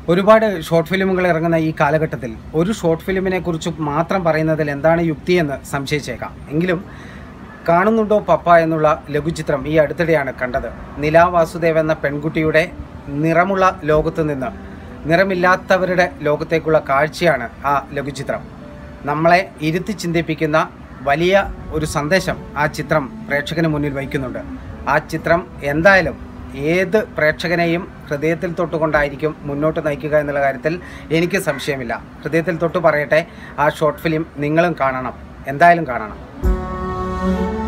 ഒരുപാട് ഷോർട്ട് ഫിലിമുകൾ ഇറങ്ങുന്ന ഈ കാലഘട്ടത്തിൽ ഒരു ഷോർട്ട് ഫിലിമിനെ കുറിച്ച് മാത്രം പറയുന്നതിൽ എന്താണ് യുക്തിയെന്ന് സംശയിച്ചേക്കാം എങ്കിലും കാണുന്നുണ്ടോ പപ്പ എന്നുള്ള ലഘുചിത്രം ഈ അടുത്തിടെയാണ് കണ്ടത് നിലാ വാസുദേവ് എന്ന പെൺകുട്ടിയുടെ നിറമുള്ള ലോകത്ത് നിന്ന് നിറമില്ലാത്തവരുടെ ലോകത്തേക്കുള്ള കാഴ്ചയാണ് ആ ലഘുചിത്രം നമ്മളെ ഇരുത്തി ചിന്തിപ്പിക്കുന്ന വലിയ ഒരു സന്ദേശം ആ ചിത്രം പ്രേക്ഷകന് മുന്നിൽ വയ്ക്കുന്നുണ്ട് ആ ചിത്രം എന്തായാലും ഏത് പ്രേക്ഷകനെയും ഹൃദയത്തിൽ തൊട്ടുകൊണ്ടായിരിക്കും മുന്നോട്ട് നയിക്കുക എന്നുള്ള കാര്യത്തിൽ എനിക്ക് സംശയമില്ല ഹൃദയത്തിൽ തൊട്ട് പറയട്ടെ ആ ഷോർട്ട് ഫിലിം നിങ്ങളും കാണണം എന്തായാലും കാണണം